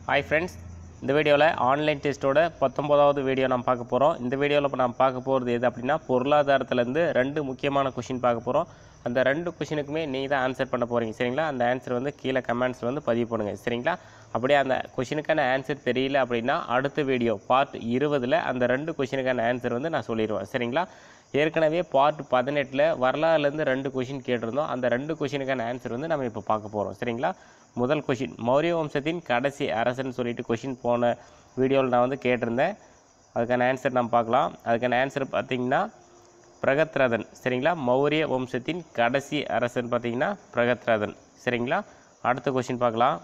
hi friends இந்த வீடியோவில் online டெஸ்ட்டோட பத்தொம்போதாவது video நம்ம பார்க்க போகிறோம் இந்த வீடியோவில் இப்போ நம்ம பார்க்க போகிறது எது அப்படின்னா பொருளாதாரத்துலேருந்து ரெண்டு முக்கியமான கொஷின் பார்க்க போகிறோம் அந்த ரெண்டு கொஷினுக்குமே நீங்கள் தான் ஆன்சர் பண்ண போகிறீங்க சரிங்களா அந்த ஆன்சர் வந்து கீழே கமெண்ட்ஸில் வந்து பதிவு பண்ணுங்கள் சரிங்களா அப்படியே அந்த கொஷினுக்கான ஆன்சர் தெரியல அப்படின்னா அடுத்த வீடியோ பார்ட் இருபதில் அந்த ரெண்டு கொஷினுக்கான ஆன்சர் வந்து நான் சொல்லிடுவேன் சரிங்களா ஏற்கனவே பார்ட் பதினெட்டில் வரலாறுலேருந்து ரெண்டு கொஷின் கேட்டிருந்தோம் அந்த ரெண்டு கொஷினுக்கான ஆன்சர் வந்து நம்ம இப்போ பார்க்க போகிறோம் சரிங்களா முதல் கொஷின் மௌரிய வம்சத்தின் கடைசி அரசன் சொல்லிட்டு கொஷின் போன வீடியோவில் நான் வந்து கேட்டிருந்தேன் அதுக்கான ஆன்சர் நம்ம பார்க்கலாம் அதுக்கான ஆன்சர் பார்த்தீங்கன்னா பிரகத்ரதன் சரிங்களா மௌரிய வம்சத்தின் கடைசி அரசன் பார்த்தீங்கன்னா பிரகத்ரதன் சரிங்களா அடுத்த கொஷின் பார்க்கலாம்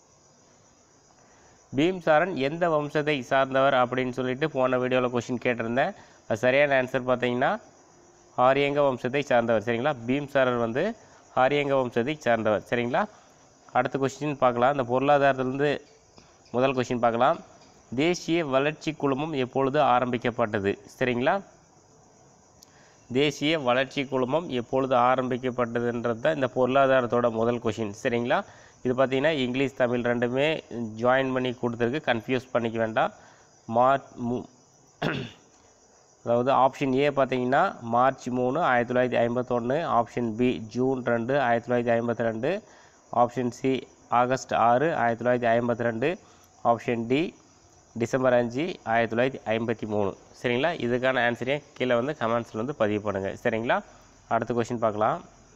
பீம்சாரன் எந்த வம்சத்தை சார்ந்தவர் அப்படின்னு சொல்லிட்டு போன வீடியோவில் கொஷின் கேட்டிருந்தேன் அது சரியான ஆன்சர் பார்த்தீங்கன்னா ஆரியங்க வம்சத்தை சார்ந்தவர் சரிங்களா பீம்சாரர் வந்து ஆரியங்க வம்சத்தை சார்ந்தவர் சரிங்களா அடுத்த கொஸ்டின் பார்க்கலாம் இந்த பொருளாதாரத்திலிருந்து முதல் கொஸ்டின் பார்க்கலாம் தேசிய வளர்ச்சி குழுமம் எப்பொழுது ஆரம்பிக்கப்பட்டது சரிங்களா தேசிய வளர்ச்சி குழுமம் எப்பொழுது ஆரம்பிக்கப்பட்டதுன்றது தான் இந்த பொருளாதாரத்தோட முதல் கொஷின் சரிங்களா இது பார்த்தீங்கன்னா இங்கிலீஷ் தமிழ் ரெண்டுமே ஜாயின் பண்ணி கொடுத்துருக்கு கன்ஃபியூஸ் பண்ணிக்க வேண்டாம் மார்ச் மூ அதாவது ஆப்ஷன் ஏ பார்த்தீங்கன்னா மார்ச் மூணு ஆயிரத்தி தொள்ளாயிரத்தி ஐம்பத்தொன்று ஆப்ஷன் பி ஜூன் ரெண்டு ஆயிரத்தி தொள்ளாயிரத்தி ஐம்பத்தி ரெண்டு ஆப்ஷன் சி ஆகஸ்ட் ஆறு ஆயிரத்தி தொள்ளாயிரத்தி ஐம்பத்தி ரெண்டு ஆப்ஷன் டி டிசம்பர் அஞ்சு ஆயிரத்தி தொள்ளாயிரத்தி ஐம்பத்தி மூணு சரிங்களா இதுக்கான ஆன்சரே கீழே வந்து கமெண்ட்ஸில் வந்து பதிவு பண்ணுங்கள் சரிங்களா அடுத்த கொஷின் பார்க்கலாம்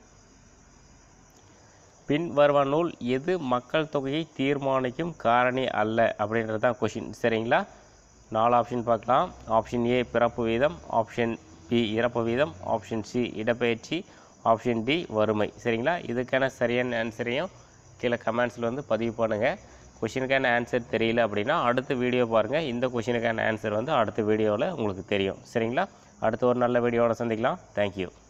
பின் வருவான் நூல் எது மக்கள் தொகையை தீர்மானிக்கும் காரணி அல்ல அப்படின்றது தான் கொஷின் சரிங்களா நாலு ஆப்ஷன் பார்க்கலாம் ஆப்ஷன் ஏ பிறப்பு வீதம் ஆப்ஷன் பி இறப்பு வீதம் ஆப்ஷன் சி இடப்பெயர்ச்சி ஆப்ஷன் டி வறுமை சரிங்களா இதுக்கான சரியான ஆன்சரையும் கீழே கமெண்ட்ஸில் வந்து பதிவு பண்ணுங்கள் கொஷினுக்கான ஆன்சர் தெரியல அப்படின்னா அடுத்த வீடியோ பாருங்கள் இந்த கொஷினுக்கான ஆன்சர் வந்து அடுத்த வீடியோவில் உங்களுக்கு தெரியும் சரிங்களா அடுத்த ஒரு நல்ல வீடியோவில் சந்திக்கலாம் தேங்க்யூ